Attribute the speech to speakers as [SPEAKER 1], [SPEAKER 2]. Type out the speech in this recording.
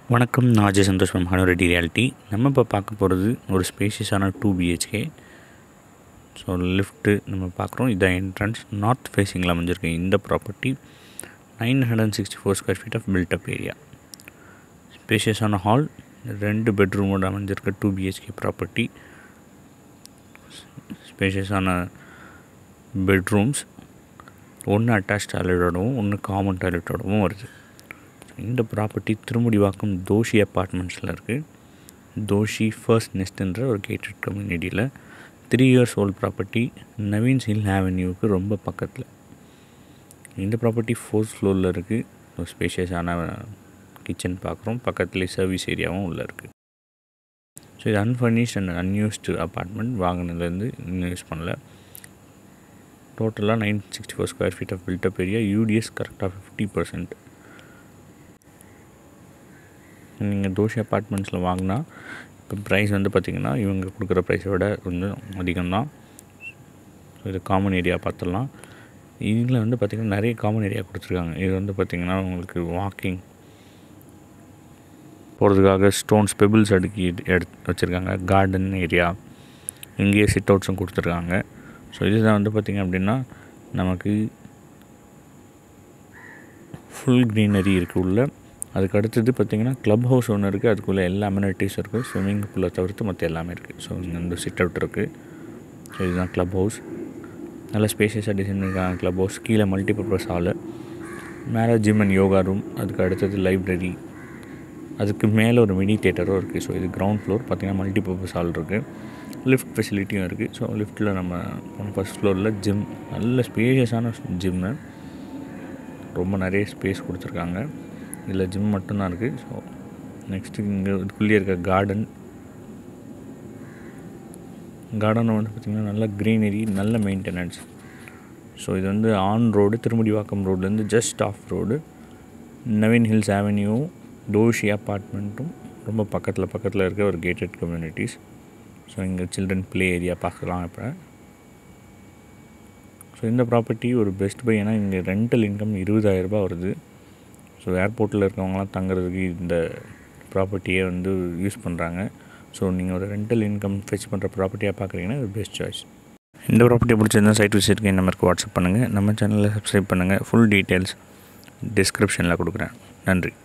[SPEAKER 1] வணக்கம் நான் அஜய் சந்தோஷ் ஃப்ரம் ஹனோரெட்டி ரியாலிட்டி நம்ம இப்போ பார்க்க போகிறது ஒரு ஸ்பேஷியஸான டூ பிஹெச்கே ஸோ லிஃப்ட்டு நம்ம பார்க்குறோம் இதான் என்ட்ரன்ஸ் நார்த் ஃபேஸிங்கில் அமைஞ்சிருக்கு இந்த property nine hundred sixty four square feet of built up area ஸ்பேஷியஸான ஹால் ரெண்டு பெட்ரூமோடு அமைஞ்சிருக்க டூ பிஹெச்கே ப்ராப்பர்ட்டி ஸ்பேஷியஸான பெட்ரூம்ஸ் ஒன்று அட்டாச் டாய்லெட்டோடவும் ஒன்று காமன் டாய்லெட்டோடவும் வருது இந்த ப்ராப்பர்ட்டி திருமுடிவாக்கம் தோஷி அப்பார்ட்மெண்ட்ஸில் இருக்குது தோஷி ஃபர்ஸ்ட் நெஸ்ட்ன்ற ஒரு கேட்டட் கம்யூனிட்டியில் three years old property Naveen's hill ஆவென்யூவுக்கு ரொம்ப பக்கத்தில் இந்த ப்ராப்பர்ட்டி ஃபோர்த் ஃப்ளோரில் இருக்குது ஸ்பேஷியஸான கிச்சன் பார்க்குறோம் பக்கத்துலேயே சர்வீஸ் ஏரியாவும் உள்ளே இருக்குது ஸோ இது அன்ஃபர்னிஷ்ட் அண்ட் அன்யூஸ்டு அப்பார்ட்மெண்ட் வாங்கினதுலேருந்து இன்னும் யூஸ் பண்ணல டோட்டலாக nine sixty four square feet of built up area UDS கரெக்டாக ஃபிஃப்டி பர்சன்ட் நீங்கள் தோஷி அப்பார்ட்மெண்ட்ஸில் வாங்கினா இப்போ ப்ரைஸ் வந்து பார்த்திங்கன்னா இவங்க கொடுக்குற ப்ரைஸை விட கொஞ்சம் அதிகம்தான் ஸோ இது காமன் ஏரியா பார்த்துடலாம் இதில் வந்து பார்த்திங்கன்னா நிறைய காமன் ஏரியா கொடுத்துருக்காங்க இது வந்து பார்த்திங்கன்னா உங்களுக்கு வாக்கிங் போகிறதுக்காக ஸ்டோன்ஸ் பெபிள்ஸ் அடுக்கி எடுத்து வச்சுருக்காங்க கார்டன் ஏரியா இங்கேயே சிட் அவுட்ஸும் கொடுத்துருக்காங்க ஸோ இதுதான் வந்து பார்த்திங்க அப்படின்னா நமக்கு ஃபுல் க்ரீனரி இருக்குது உள்ள அதுக்கு அடுத்தது பார்த்திங்கன்னா க்ளப் ஹவுஸ் ஒன்று இருக்குது அதுக்குள்ளே எல்லா அம்யூனிட்டிஸும் இருக்குது ஸ்விம்மிங் பூலை தவிர்த்து மற்ற எல்லாமே இருக்குது ஸோ இங்கே வந்து சிட் அவுட் இருக்குது ஸோ இதுதான் க்ளப் ஹவுஸ் நல்ல ஸ்பேஷியஸாக டிசைன் பண்ணியிருக்காங்க க்ளப் ஹவுஸ் கீழே மல்டிபர்பஸ் ஹாலு மேலே ஜிம் அண்ட் யோகா ரூம் அதுக்கு அடுத்தது லைப்ரரி அதுக்கு மேலே ஒரு மினி தேட்டரும் இருக்குது ஸோ இது கிரவுண்ட் ஃப்ளோர் பார்த்திங்கன்னா மல்டிபர்பஸ் ஹால் இருக்குது லிஃப்ட் ஃபெசிலிட்டியும் இருக்குது ஸோ லிஃப்ட்டில் நம்ம ஃபஸ்ட் ஃப்ளோரில் ஜிம் நல்ல ஸ்பேஷியஸான ஜிம்மு ரொம்ப நிறைய ஸ்பேஸ் கொடுத்துருக்காங்க இதில் ஜிம் மட்டும்தான் இருக்குது ஸோ நெக்ஸ்ட்டு இங்கே இதுக்குள்ளேயே இருக்க கார்டன் கார்டனை வந்து பார்த்திங்கன்னா நல்ல க்ரீனரி நல்ல மெயின்டெனன்ஸ் ஸோ இது வந்து ஆன் ரோடு திருமுடிவாக்கம் ரோட்லேருந்து just off road Naveen hills avenue Doshi அப்பார்ட்மெண்ட்டும் ரொம்ப பக்கத்தில் பக்கத்தில் இருக்க ஒரு கேட்டட் கம்யூனிட்டிஸ் ஸோ இங்கே சில்ட்ரன் ப்ளே ஏரியா பார்க்கலாம் இப்போ ஸோ இந்த ப்ராப்பர்ட்டி ஒரு பெஸ்ட் பை ஏன்னா இங்கே ரெண்டல் இன்கம் இருபதாயிரரூபா வருது ஸோ ஏர்போர்ட்டில் இருக்கவங்களாம் தங்குறதுக்கு இந்த ப்ராப்பர்ட்டியே வந்து யூஸ் பண்ணுறாங்க ஸோ நீங்கள் ஒரு ரெண்டல் இன்கம் ஃபெச் பண்ணுற ப்ராப்பர்ட்டியாக பார்க்குறீங்கன்னா இது பெஸ்ட் சாய்ஸ் இந்த ப்ராப்பர்ட்டி பிடிச்சிருந்தா சைட் விசிட்க்கு இந்த நம்பருக்கு வாட்ஸ்அப் பண்ணுங்கள் நம்ம சேனலில் சப்ஸ்கிரைப் பண்ணுங்கள் ஃபுல் டீட்டெயில்ஸ் டிஸ்கிரிப்ஷனில் கொடுக்குறேன் நன்றி